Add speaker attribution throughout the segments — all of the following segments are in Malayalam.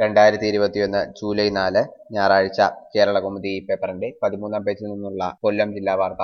Speaker 1: രണ്ടായിരത്തി ഇരുപത്തിയൊന്ന് ജൂലൈ നാല് ഞായറാഴ്ച കേരളകൗമുദി പേപ്പറിന്റെ പതിമൂന്നാം പേജിൽ നിന്നുള്ള കൊല്ലം ജില്ലാ വാർത്ത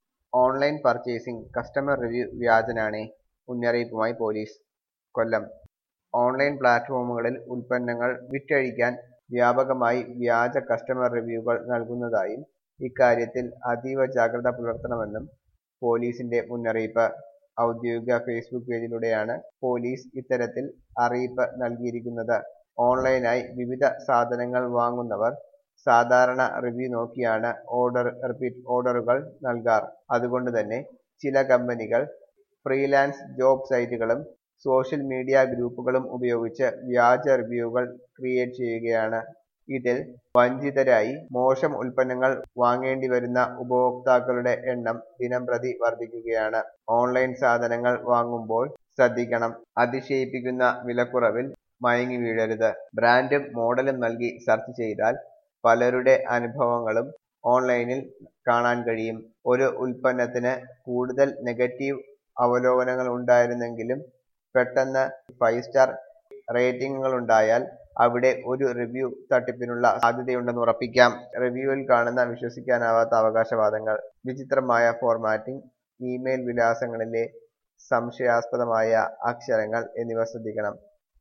Speaker 1: ഓൺലൈൻ പർച്ചേസിംഗ് കസ്റ്റമർ റിവ്യൂ വ്യാജനാണേ മുന്നറിയിപ്പുമായി പോലീസ് കൊല്ലം ഓൺലൈൻ പ്ലാറ്റ്ഫോമുകളിൽ ഉൽപ്പന്നങ്ങൾ വിറ്റഴിക്കാൻ വ്യാപകമായി വ്യാജ കസ്റ്റമർ റിവ്യൂകൾ നൽകുന്നതായും ഇക്കാര്യത്തിൽ അതീവ ജാഗ്രത പുലർത്തണമെന്നും പോലീസിന്റെ മുന്നറിയിപ്പ് ഔദ്യോഗിക ഫേസ്ബുക്ക് പേജിലൂടെയാണ് പോലീസ് ഇത്തരത്തിൽ അറിയിപ്പ് നൽകിയിരിക്കുന്നത് ഓൺലൈനായി വിവിധ സാധനങ്ങൾ വാങ്ങുന്നവർ സാധാരണ റിവ്യൂ നോക്കിയാണ് ഓർഡർ റിപ്പീറ്റ് ഓർഡറുകൾ നൽകാറ് അതുകൊണ്ട് തന്നെ ചില കമ്പനികൾ ഫ്രീലാൻസ് ജോബ് സൈറ്റുകളും സോഷ്യൽ മീഡിയ ഗ്രൂപ്പുകളും ഉപയോഗിച്ച് വ്യാജ റിവ്യൂകൾ ക്രിയേറ്റ് ചെയ്യുകയാണ് ഇതിൽ വഞ്ചിതരായി മോശം ഉൽപ്പന്നങ്ങൾ വാങ്ങേണ്ടി വരുന്ന ഉപഭോക്താക്കളുടെ എണ്ണം ദിനംപ്രതി വർദ്ധിക്കുകയാണ് ഓൺലൈൻ സാധനങ്ങൾ വാങ്ങുമ്പോൾ ശ്രദ്ധിക്കണം അതിശയിപ്പിക്കുന്ന വിലക്കുറവിൽ മയങ്ങി വീഴരുത് ബ്രാൻഡും മോഡലും നൽകി സെർച്ച് ചെയ്താൽ പലരുടെ അനുഭവങ്ങളും ഓൺലൈനിൽ കാണാൻ കഴിയും ഒരു ഉൽപ്പന്നത്തിന് കൂടുതൽ നെഗറ്റീവ് അവലോകനങ്ങൾ ഉണ്ടായിരുന്നെങ്കിലും പെട്ടെന്ന് ഫൈവ് സ്റ്റാർ റേറ്റിംഗുകൾ ഉണ്ടായാൽ അവിടെ ഒരു റിവ്യൂ തട്ടിപ്പിനുള്ള സാധ്യതയുണ്ടെന്ന് ഉറപ്പിക്കാം റിവ്യൂവിൽ കാണുന്ന വിശ്വസിക്കാനാവാത്ത അവകാശവാദങ്ങൾ വിചിത്രമായ ഫോർമാറ്റിംഗ് ഇമെയിൽ വിലാസങ്ങളിലെ സംശയാസ്പദമായ അക്ഷരങ്ങൾ എന്നിവ ശ്രദ്ധിക്കണം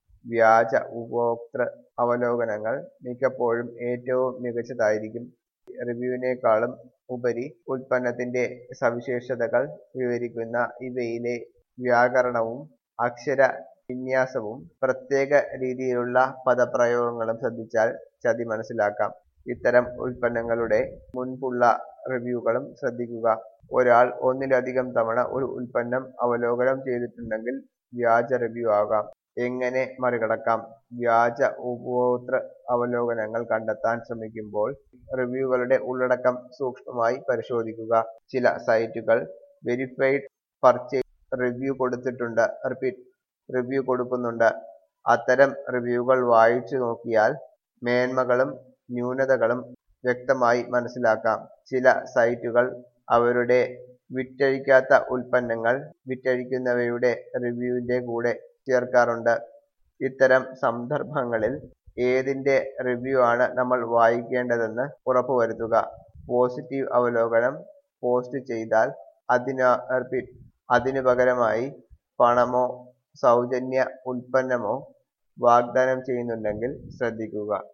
Speaker 1: വ്യാജ ഉപഭോക്തൃ അവലോകനങ്ങൾ മിക്കപ്പോഴും ഏറ്റവും മികച്ചതായിരിക്കും റിവ്യൂവിനേക്കാളും ഉപരി ഉൽപ്പന്നത്തിന്റെ സവിശേഷതകൾ വിവരിക്കുന്ന ഇവയിലെ വ്യാകരണവും അക്ഷര വിന്യാസവും പ്രത്യേക രീതിയിലുള്ള പദപ്രയോഗങ്ങളും ശ്രദ്ധിച്ചാൽ ചതി മനസ്സിലാക്കാം ഇത്തരം ഉൽപ്പന്നങ്ങളുടെ മുൻപുള്ള റിവ്യൂകളും ശ്രദ്ധിക്കുക ഒരാൾ ഒന്നിലധികം തവണ ഒരു ഉൽപ്പന്നം അവലോകനം ചെയ്തിട്ടുണ്ടെങ്കിൽ വ്യാജ റിവ്യൂ ആകാം എങ്ങനെ മറികടക്കാം വ്യാജ ഉപഭോക്തൃ അവലോകനങ്ങൾ കണ്ടെത്താൻ ശ്രമിക്കുമ്പോൾ റിവ്യൂകളുടെ ഉള്ളടക്കം സൂക്ഷ്മമായി പരിശോധിക്കുക ചില സൈറ്റുകൾ വെരിഫൈഡ് പർച്ചേസ് റിവ്യൂ കൊടുത്തിട്ടുണ്ട് റിപ്പീറ്റ് റിവ്യൂ കൊടുക്കുന്നുണ്ട് അത്തരം റിവ്യൂകൾ വായിച്ചു നോക്കിയാൽ മേന്മകളും ന്യൂനതകളും വ്യക്തമായി മനസ്സിലാക്കാം ചില സൈറ്റുകൾ അവരുടെ വിറ്റഴിക്കാത്ത ഉൽപ്പന്നങ്ങൾ വിറ്റഴിക്കുന്നവയുടെ റിവ്യൂവിന്റെ കൂടെ ചേർക്കാറുണ്ട് ഇത്തരം സന്ദർഭങ്ങളിൽ ഏതിന്റെ റിവ്യൂ ആണ് നമ്മൾ വായിക്കേണ്ടതെന്ന് ഉറപ്പുവരുത്തുക പോസിറ്റീവ് അവലോകനം പോസ്റ്റ് ചെയ്താൽ അതിന് റിപ്പീറ്റ് അതിനു പകരമായി പണമോ സൗജന്യ ഉൽപ്പന്നമോ വാഗ്ദാനം ചെയ്യുന്നുണ്ടെങ്കിൽ ശ്രദ്ധിക്കുക